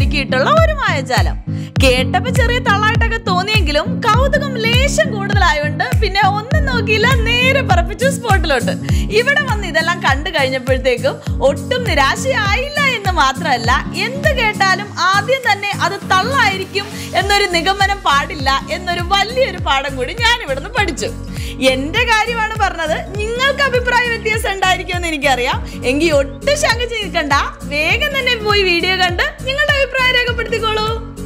ഒരുക്കിയിട്ടുള്ള ഒരു മായജാലം കേട്ടപ്പോ ചെറിയ തള്ളായിട്ടൊക്കെ തോന്നിയെങ്കിലും കൗതുകം ലേശം കൂടുതലായോണ്ട് പിന്നെ ഒന്നും നോക്കിയില്ല നേരെ പറപ്പിച്ചു സ്പോട്ടിലോട്ട് ഇവിടെ വന്ന് ഇതെല്ലാം കണ്ടു കഴിഞ്ഞപ്പോഴത്തേക്കും ഒട്ടും നിരാശയായില്ല എന്ന് മാത്രമല്ല എന്ത് കേട്ടാലും ആദ്യം തന്നെ അത് തള്ളായിരിക്കും എന്നൊരു നിഗമനം പാടില്ല എന്നൊരു വലിയൊരു പാഠം കൂടി ഞാൻ ഇവിടുന്ന് പഠിച്ചു എന്റെ കാര്യമാണ് പറഞ്ഞത് നിങ്ങൾക്ക് അഭിപ്രായ വ്യത്യാസം ഉണ്ടായിരിക്കുമെന്ന് എനിക്കറിയാം എങ്കിൽ ഒട്ടും ശങ്ക ചെയ്യിക്കണ്ട വേഗം തന്നെ പോയി വീഡിയോ കണ്ട് നിങ്ങളുടെ അഭിപ്രായം രേഖപ്പെടുത്തിക്കോളൂ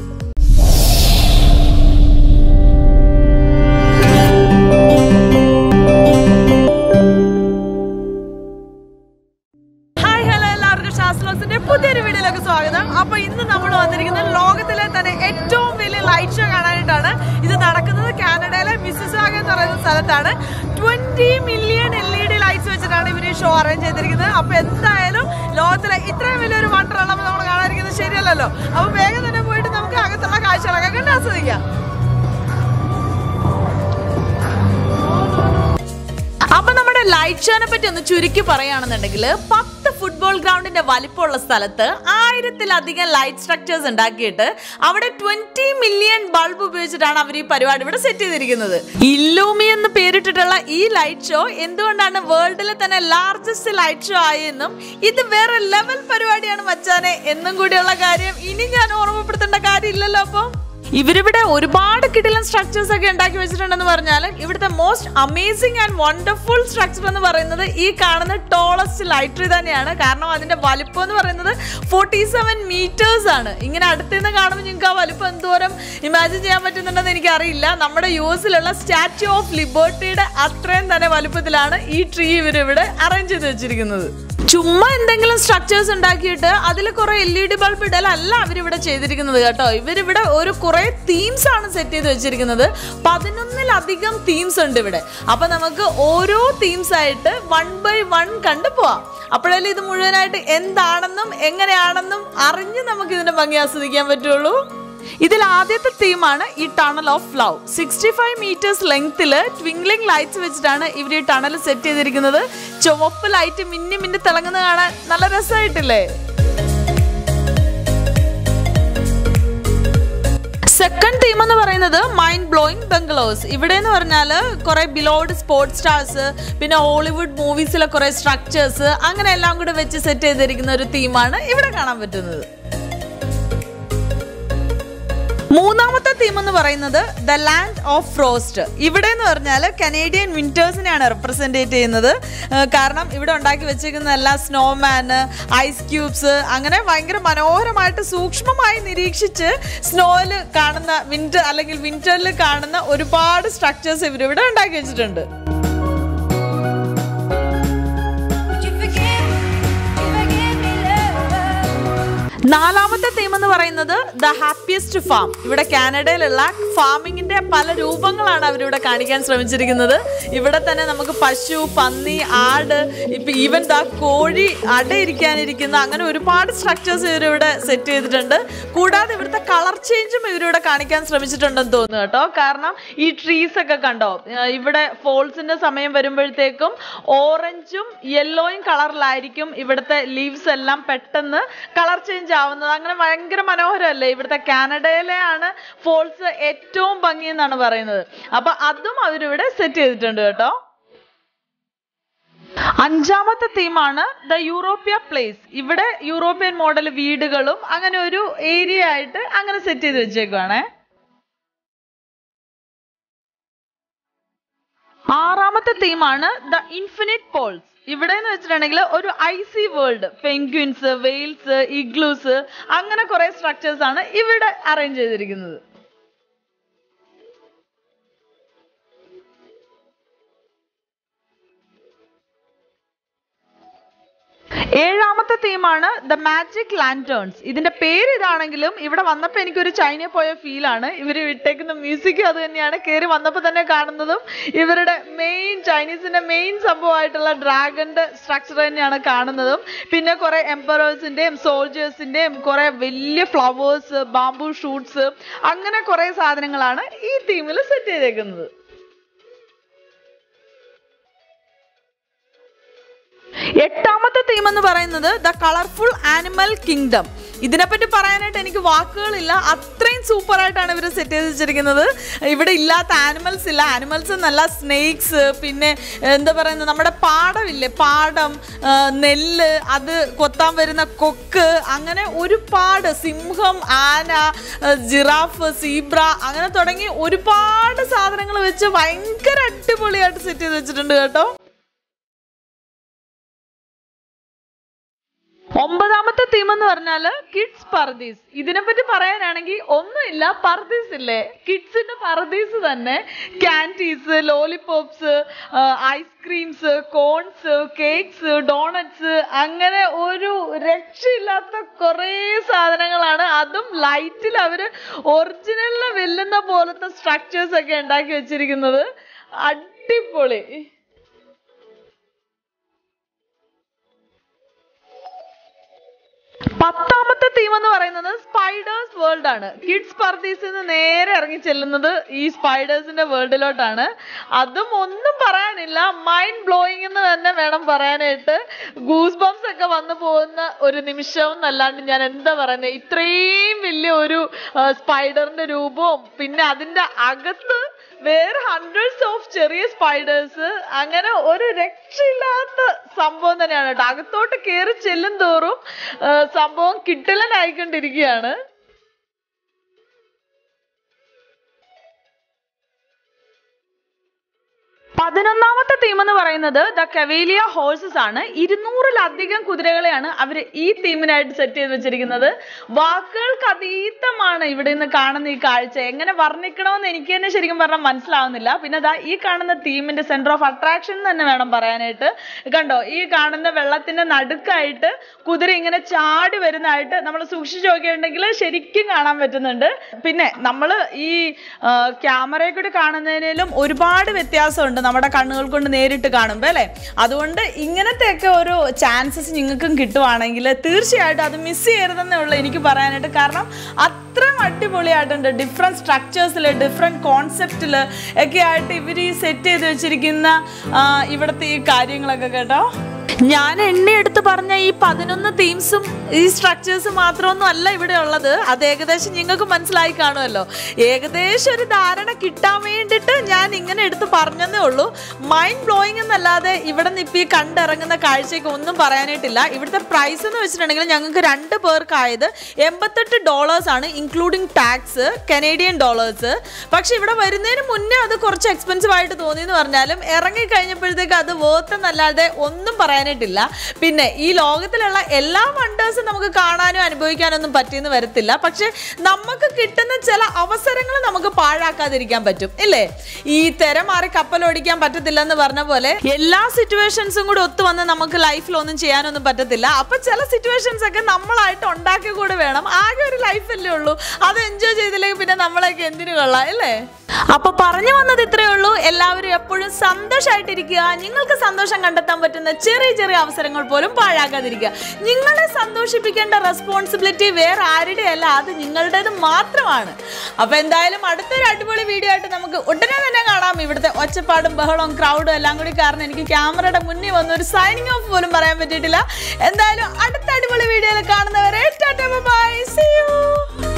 ഹായ് ഹലോ എല്ലാവർക്കും ശാസ്ത്രോസിന്റെ പുതിയൊരു വീഡിയോയിലേക്ക് സ്വാഗതം അപ്പൊ ഇന്ന് നമ്മൾ വന്നിരിക്കുന്നത് ലോകത്തിലെ തന്നെ ഏറ്റവും വലിയ ലൈറ്റ് ഷോ കാണാനായിട്ടാണ് ഇത് നടക്കുന്നത് കാനഡയിലെ മിസിസാഗ എന്ന് പറയുന്ന സ്ഥലത്താണ് twenty million L E D lights വെച്ചിട്ടാണ് ഇവർ ഈ ഷോ അറേഞ്ച് ചെയ്തിരിക്കുന്നത് അപ്പൊ എന്തായാലും ലോകത്തിലെ ഇത്രയും വലിയൊരു വണ്ടർ ഉള്ളപ്പോൾ നമ്മൾ കാണാതിരിക്കുന്നത് ശരിയല്ലല്ലോ അപ്പൊ വേഗം തന്നെ പോയിട്ട് നമുക്ക് അകത്തുള്ള കാഴ്ചകളൊക്കെ കണ്ട് ആസ്വദിക്കാം അപ്പൊ നമ്മുടെ ലൈറ്റ് ഷോനെ പറ്റി ഒന്ന് ചുരുക്കി പറയുകയാണെന്നുണ്ടെങ്കിൽ പത്ത് ഫുട്ബോൾ ഗ്രൗണ്ടിന്റെ വലിപ്പമുള്ള സ്ഥലത്ത് ആയിരത്തിലധികം ലൈറ്റ് സ്ട്രക്ചേഴ്സ് ഉണ്ടാക്കിയിട്ട് അവിടെ ട്വന്റി മില്യൺ ബൾബ് ഉപയോഗിച്ചിട്ടാണ് അവർ ഈ പരിപാടി ഇവിടെ സെറ്റ് ചെയ്തിരിക്കുന്നത് ഇല്ലൂമി എന്ന് പേരിട്ടിട്ടുള്ള ഈ ലൈറ്റ് ഷോ എന്തുകൊണ്ടാണ് വേൾഡിലെ തന്നെ ലാർജസ്റ്റ് ലൈറ്റ് ഷോ ആയെന്നും ഇത് വേറെ ലെവൽ പരിപാടിയാണ് മച്ചാനെ എന്നും കൂടിയുള്ള കാര്യം ഇനി ഞാൻ ഓർമ്മപ്പെടുത്തേണ്ട കാര്യമില്ലല്ലോ അപ്പം ഇവരിവിടെ ഒരുപാട് കിടിലൻ സ്ട്രക്ചേഴ്സ് ഒക്കെ ഉണ്ടാക്കി വെച്ചിട്ടുണ്ടെന്ന് പറഞ്ഞാൽ ഇവിടുത്തെ most amazing and wonderful structure എന്ന് പറയുന്നത് ഈ കാണുന്ന ടോളസ്റ്റ് ലൈറ്റ് ട്രീ തന്നെയാണ് കാരണം അതിന്റെ വലിപ്പം എന്ന് പറയുന്നത് ഫോർട്ടി സെവൻ മീറ്റേഴ്സ് ആണ് ഇങ്ങനെ അടുത്ത് നിന്ന് കാണുമ്പോൾ നിങ്ങൾക്ക് ആ വലിപ്പം എന്തോരം ഇമാജിൻ ചെയ്യാൻ പറ്റുന്നുണ്ടെന്ന് എനിക്കറിയില്ല നമ്മുടെ യു എസിലുള്ള സ്റ്റാച്യു ഓഫ് ലിബർട്ടിയുടെ അത്രയും തന്നെ വലുപ്പത്തിലാണ് ഈ ട്രീ ഇവരിവിടെ അറേഞ്ച് ചെയ്ത് വെച്ചിരിക്കുന്നത് ചുമ്മാ എന്തെങ്കിലും സ്ട്രക്ചേഴ്സ് ഉണ്ടാക്കിയിട്ട് അതിൽ കുറെ എൽ ഇ ഡി ബൾബ് ഇടലല്ല അവരിവിടെ ചെയ്തിരിക്കുന്നത് കേട്ടോ ഇവരിവിടെ ഒരു കുറെ തീംസ് ആണ് സെറ്റ് ചെയ്ത് വെച്ചിരിക്കുന്നത് പതിനൊന്നിലധികം തീംസ് ഉണ്ട് ഇവിടെ അപ്പൊ നമുക്ക് ഓരോ തീംസ് ആയിട്ട് വൺ ബൈ വൺ കണ്ടു പോവാം അപ്പോഴല്ലേ ഇത് മുഴുവനായിട്ട് എന്താണെന്നും എങ്ങനെയാണെന്നും അറിഞ്ഞ് നമുക്ക് ഇതിന്റെ ഭംഗി ആസ്വദിക്കാൻ പറ്റുള്ളൂ ഇതിൽ ആദ്യത്തെ തീമാണ് ഈ tunnel of love sixty five meters ലെങ്ത്തിൽ ട്വിങ്ലിംഗ് ലൈറ്റ്സ് വെച്ചിട്ടാണ് ഇവർ ഈ ടണൽ സെറ്റ് ചെയ്തിരിക്കുന്നത് ചുവപ്പ് ലൈറ്റ് മിന്നി മിന്നി തിളങ്ങുന്നത് കാണാൻ നല്ല രസമായിട്ടില്ലേ സെക്കൻഡ് തീം എന്ന് പറയുന്നത് മൈൻഡ് ബ്ലോയിങ് ബംഗ്ലോസ് ഇവിടെ എന്ന് പറഞ്ഞാൽ കുറെ ബിലോഡ് സ്പോർട്സ് സ്റ്റാർസ് പിന്നെ ഹോളിവുഡ് മൂവീസിലെ കുറെ സ്ട്രക്ചേഴ്സ് അങ്ങനെ എല്ലാം കൂടെ വെച്ച് സെറ്റ് ചെയ്തിരിക്കുന്ന ഒരു തീമാണ് ഇവിടെ കാണാൻ പറ്റുന്നത് മൂന്നാമത്തെ തീം എന്ന് പറയുന്നത് ദ ലാൻഡ് ഓഫ് ഫ്രോസ്റ്റ് ഇവിടെ എന്ന് പറഞ്ഞാൽ കനേഡിയൻ വിന്റേഴ്സിനെയാണ് റെപ്രസെൻറ്റേറ്റ് ചെയ്യുന്നത് ഏഹ് കാരണം ഇവിടെ ഉണ്ടാക്കി വെച്ചിരിക്കുന്ന എല്ലാ സ്നോമാന് ഐസ് ക്യൂബ്സ് അങ്ങനെ ഭയങ്കര മനോഹരമായിട്ട് സൂക്ഷ്മമായി നിരീക്ഷിച്ച് സ്നോയിൽ കാണുന്ന വിന്റർ അല്ലെങ്കിൽ വിന്ററിൽ കാണുന്ന ഒരുപാട് സ്ട്രക്ചേഴ്സ് ഇവരിവിടെ ഉണ്ടാക്കി വെച്ചിട്ടുണ്ട് Would you forgive? You forgive me, lover? നാലാമത്തെ തീം എന്ന് പറയുന്നത് ദ ഹാപ്പിയസ്റ്റ് ഫാം ഇവിടെ കാനഡയിലുള്ള ഫാമിങ്ങിന്റെ പല രൂപങ്ങളാണ് അവരിവിടെ കാണിക്കാൻ ശ്രമിച്ചിരിക്കുന്നത് ഇവിടെ തന്നെ നമുക്ക് പശു പന്നി ആട് ഇപ്പൊ ഈവൻ ദാ കോഴി അടയിരിക്കാനിരിക്കുന്ന അങ്ങനെ ഒരുപാട് സ്ട്രക്ചേഴ്സ് ഇവരിവിടെ സെറ്റ് ചെയ്തിട്ടുണ്ട് കൂടാതെ ഇവിടുത്തെ കളർ ചേഞ്ചും ഇവരിവിടെ കാണിക്കാൻ ശ്രമിച്ചിട്ടുണ്ടെന്ന് തോന്നുന്നു കേട്ടോ കാരണം ഈ ട്രീസ് ഒക്കെ കണ്ടോ ഏർ ഇവിടെ ഫോൾസിന്റെ സമയം വരുമ്പോഴത്തേക്കും ഓറഞ്ചും യെല്ലോയും കളറിലായിരിക്കും ഇവിടുത്തെ ലീവ്സ് എല്ലാം പെട്ടെന്ന് കളർ ചേഞ്ച് ആവുന്നത് അങ്ങനെ ഭയങ്കര മനോഹരമല്ലേ ഇവിടുത്തെ കാനഡയിലെയാണ് ഫോൾസ് ഏറ്റവും ഭംഗി എന്നാണ് പറയുന്നത് അപ്പൊ അതും അവരിവിടെ സെറ്റ് ചെയ്തിട്ടുണ്ട് കേട്ടോ അഞ്ചാമത്തെ തീമാണ് ദ യൂറോപ്യ പ്ലേസ് ഇവിടെ യൂറോപ്യൻ മോഡൽ വീടുകളും അങ്ങനെ ഒരു ഏരിയ ആയിട്ട് അങ്ങനെ സെറ്റ് ചെയ്ത് വെച്ചേക്കുവാണേ ആറാമത്തെ തീമാണ് ദ ഇൻഫിനിറ്റ് പോൾസ് ഇവിടെ എന്ന് വെച്ചിട്ടുണ്ടെങ്കിൽ ഒരു icy world penguins whales igloos അങ്ങനെ കുറെ സ്ട്രക്ചേഴ്സ് ആണ് ഇവിടെ അറേഞ്ച് ചെയ്തിരിക്കുന്നത് ഏഴാമത്തെ തീമാണ് ദ മാജിക് ലാൻറ്റേൺസ് ഇതിന്റെ പേര് ഇതാണെങ്കിലും ഇവിടെ വന്നപ്പോൾ എനിക്കൊരു ചൈനയിൽ പോയ ഫീലാണ് ഇവർ ഇട്ടേക്കുന്ന മ്യൂസിക്കും അത് തന്നെയാണ് കയറി വന്നപ്പോൾ തന്നെ കാണുന്നതും ഇവരുടെ മെയിൻ ചൈനീസിന്റെ മെയിൻ സംഭവമായിട്ടുള്ള ഡ്രാഗന്റെ സ്ട്രക്ചർ തന്നെയാണ് കാണുന്നതും പിന്നെ കുറെ എംപറേഴ്സിന്റെയും സോൾജേഴ്സിന്റെയും കുറെ വലിയ ഫ്ലവേഴ്സ് ബാംബു ഷൂട്ട്സ് അങ്ങനെ കുറെ സാധനങ്ങളാണ് ഈ തീമിൽ സെറ്റ് ചെയ്തേക്കുന്നത് എട്ടാമത്തെ തീം എന്ന് പറയുന്നത് ദ കളർഫുൾ ആനിമൽ കിങ്ഡം ഇതിനെപ്പറ്റി പറയാനായിട്ട് എനിക്ക് വാക്കുകളില്ല അത്രയും സൂപ്പർ ആയിട്ടാണ് ഇവർ സെറ്റ് ചെയ്ത് വെച്ചിരിക്കുന്നത് ഇവിടെ ഇല്ലാത്ത ആനിമൽസ് ഇല്ല ആനിമൽസ് എന്നല്ല സ്നേക്സ് പിന്നെ എന്താ പറയുന്നത് നമ്മുടെ പാടമില്ലേ പാടം ആ, നെല്ല് അത് കൊത്താൻ വരുന്ന കൊക്ക് അങ്ങനെ ഒരുപാട് സിംഹം ആന ആ, ജിറാഫ് സീബ്ര അങ്ങനെ തുടങ്ങി ഒരുപാട് സാധനങ്ങൾ വെച്ച് ഭയങ്കര അടിപൊളിയായിട്ട് സെറ്റ് ചെയ്ത് വെച്ചിട്ടുണ്ട് കേട്ടോ ഒമ്പതാമത്തെ തീം എന്ന് പറഞ്ഞാല് കിഡ്സ് പർദീസ് ഇതിനെപ്പറ്റി പറയാനാണെങ്കിൽ ഒന്നുമില്ല പർദീസ് ഇല്ലേ കിഡ്സിന്റെ പർദീസ് തന്നെ candies lollipops ice creams cones cakes donuts അങ്ങനെ ഒരു രക്ഷയില്ലാത്ത കുറേ സാധനങ്ങളാണ് അതും ലൈറ്റിൽ അവര് ഒറിജിനലിനെ വെല്ലുന്ന പോലത്തെ സ്ട്രക്ചേഴ്സ് ഒക്കെ ഉണ്ടാക്കി വെച്ചിരിക്കുന്നത് അടിപൊളി പത്താമത്തെ തീം എന്ന് പറയുന്നത് സ്പൈഡേഴ്സ് വേൾഡ് ആണ് കിഡ്സ് പർദീസിൽ നിന്ന് നേരെ ഇറങ്ങി ചെല്ലുന്നത് ഈ സ്പൈഡേഴ്സിന്റെ വേൾഡിലോട്ടാണ് അതും ഒന്നും പറയാനില്ല മൈൻഡ് ബ്ലോയിങ് എന്ന് തന്നെ വേണം പറയാനായിട്ട് ഗൂസ് ബംസ് ഒക്കെ വന്നു പോകുന്ന ഒരു നിമിഷം എന്നല്ലാണ്ട് ഞാൻ എന്താ പറയുന്നത് ഇത്രയും വലിയ ഒരു സ്പൈഡറിന്റെ രൂപവും പിന്നെ അതിന്റെ അകത്ത് വേറെ ഹൺഡ്രഡ്സ് ഓഫ് ചെറിയ സ്പൈഡേഴ്സ് അങ്ങനെ ഒരു രക്ഷയില്ലാത്ത സംഭവം തന്നെയാണ് കേട്ടോ അകത്തോട്ട് കയറി ചെല്ലും തോറും ആ, സംഭവം കിട്ടലനായിക്കൊണ്ടിരിക്കുകയാണ് പതിനൊന്നാമത്തെ തീം എന്ന് പറയുന്നത് ദ കവേലിയ ഹോഴ്സസ് ആണ് ഇരുന്നൂറിലധികം കുതിരകളെയാണ് അവർ ഈ തീമിനായിട്ട് സെറ്റ് ചെയ്ത് വെച്ചിരിക്കുന്നത് വാക്കുകൾക്ക് അതീതമാണ് ഇവിടെ നിന്ന് കാണുന്ന ഈ കാഴ്ച എങ്ങനെ വർണ്ണിക്കണമെന്ന് എനിക്ക് തന്നെ ശരിക്കും പറഞ്ഞാൽ മനസ്സിലാവുന്നില്ല പിന്നെ ദാ ഈ കാണുന്ന തീമിന്റെ സെന്റർ ഓഫ് അട്രാക്ഷൻ തന്നെ വേണം പറയാനായിട്ട് കണ്ടോ ഈ കാണുന്ന വെള്ളത്തിന്റെ നടുക്കായിട്ട് കുതിര ഇങ്ങനെ ചാടി വരുന്നതായിട്ട് നമ്മൾ സൂക്ഷിച്ചു നോക്കിയിട്ടുണ്ടെങ്കിൽ ശരിക്കും കാണാൻ പറ്റുന്നുണ്ട് പിന്നെ നമ്മൾ ഈ ക്യാമറയിൽ കൂടി കാണുന്നതിലും ഒരുപാട് വ്യത്യാസമുണ്ട് നമ്മുടെ കണ്ണുകൾ കൊണ്ട് നേരിട്ട് കാണുമ്പോൾ അല്ലേ അതുകൊണ്ട് ഇങ്ങനത്തെയൊക്കെ ഒരു ചാൻസസ് നിങ്ങൾക്കും കിട്ടുവാണെങ്കിൽ തീർച്ചയായിട്ടും അത് മിസ് ചെയ്യരുതെന്നേ ഉള്ളൂ എനിക്ക് പറയാനായിട്ട് കാരണം അത്രയും അടിപൊളിയായിട്ടുണ്ട് ഡിഫറെൻറ്റ് സ്ട്രക്ചേഴ്സിൽ ഡിഫറെൻറ്റ് കോൺസെപ്റ്റിൽ ഒക്കെ ആയിട്ട് ഇവർ ഈ സെറ്റ് ചെയ്ത് വെച്ചിരിക്കുന്ന ആ, ഇവിടുത്തെ ഈ കാര്യങ്ങളൊക്കെ കേട്ടോ ഞാൻ എണ്ണിയെടുത്ത് പറഞ്ഞ ഈ പതിനൊന്ന് തീംസും ഈ സ്ട്രക്ചേഴ്സും മാത്രമൊന്നും അല്ല ഇവിടെ ഉള്ളത് അത് ഏകദേശം നിങ്ങൾക്ക് മനസ്സിലായി കാണുമല്ലോ ഏകദേശം ഒരു ധാരണ കിട്ടാൻ വേണ്ടിയിട്ട് ഞാൻ ഇങ്ങനെ എടുത്ത് പറഞ്ഞതേ ഉള്ളൂ മൈൻഡ് ബ്ലോയിങ് എന്നല്ലാതെ ഇവിടെ നിന്ന് ഇപ്പം ഈ കണ്ടിറങ്ങുന്ന കാഴ്ചയ്ക്ക് ഒന്നും പറയാനായിട്ടില്ല ഇവിടുത്തെ പ്രൈസ് എന്ന് വെച്ചിട്ടുണ്ടെങ്കിൽ ഞങ്ങൾക്ക് രണ്ട് പേർക്കായത് എൺപത്തെട്ട് ഡോളേഴ്സ് ആണ് ഇൻക്ലൂഡിങ് ടാക്സ് കനേഡിയൻ ഡോളേഴ്സ് പക്ഷെ ഇവിടെ വരുന്നതിന് മുന്നേ അത് കുറച്ച് എക്സ്പെൻസീവ് ആയിട്ട് തോന്നി എന്ന് പറഞ്ഞാലും ഇറങ്ങി കഴിഞ്ഞപ്പോഴത്തേക്ക് അത് വേർത്ത് എന്നല്ലാതെ ഒന്നും പറയാനായിട്ടില്ല പിന്നെ ഈ ലോകത്തിലുള്ള എല്ലാ വണ്ടേഴ്സും നമുക്ക് കാണാനും അനുഭവിക്കാനൊന്നും പറ്റിയെന്ന് വരത്തില്ല പക്ഷെ നമുക്ക് കിട്ടുന്ന ചില അവസരങ്ങൾ നമുക്ക് പാഴാക്കാതിരിക്കാൻ പറ്റും ഇല്ലേ ഈ തിര മാറി കപ്പലോടിക്കാൻ പറ്റത്തില്ല എന്ന് പറഞ്ഞ പോലെ എല്ലാ സിറ്റുവേഷൻസും കൂടി ഒത്തു വന്ന് നമുക്ക് ലൈഫിൽ ഒന്നും ചെയ്യാനൊന്നും പറ്റത്തില്ല അപ്പൊ ചില സിറ്റുവേഷൻസ് ഒക്കെ നമ്മളായിട്ട് ഉണ്ടാക്കി കൂടെ വേണം ആകെ ഒരു ലൈഫല്ലേ ഉള്ളൂ അത് എൻജോയ് ചെയ്തില്ലെങ്കിൽ പിന്നെ നമ്മളെയൊക്കെ എന്തിനു കൊള്ളാം അല്ലേ അപ്പൊ പറഞ്ഞു വന്നത് ഇത്രയേ ഉള്ളൂ എല്ലാവരും എപ്പോഴും സന്തോഷമായിട്ടിരിക്കുക നിങ്ങൾക്ക് സന്തോഷം കണ്ടെത്താൻ പറ്റുന്ന ചെറിയ ചെറിയ അവസരങ്ങൾ പോലും പാഴാക്കാതിരിക്കുക നിങ്ങളെ സന്തോഷിപ്പിക്കേണ്ട റെസ്പോൺസിബിലിറ്റി വേറെ ആരുടെ അല്ല അത് നിങ്ങളുടേത് മാത്രമാണ് അപ്പൊ എന്തായാലും അടുത്തൊരു അടിപൊളി വീഡിയോ ആയിട്ട് നമുക്ക് ഉടനെ തന്നെ കാണാം ഇവിടുത്തെ ഒച്ചപ്പാടും ബഹളവും ക്രൗഡും എല്ലാം കൂടി കാരണം എനിക്ക് ക്യാമറയുടെ മുന്നിൽ വന്ന് ഒരു സൈനിങ് ഓഫ് പോലും പറയാൻ പറ്റിയിട്ടില്ല എന്തായാലും അടുത്ത അടിപൊളി വീഡിയോയിൽ കാണുന്നവരെ ടാറ്റ ബൈ സീ യു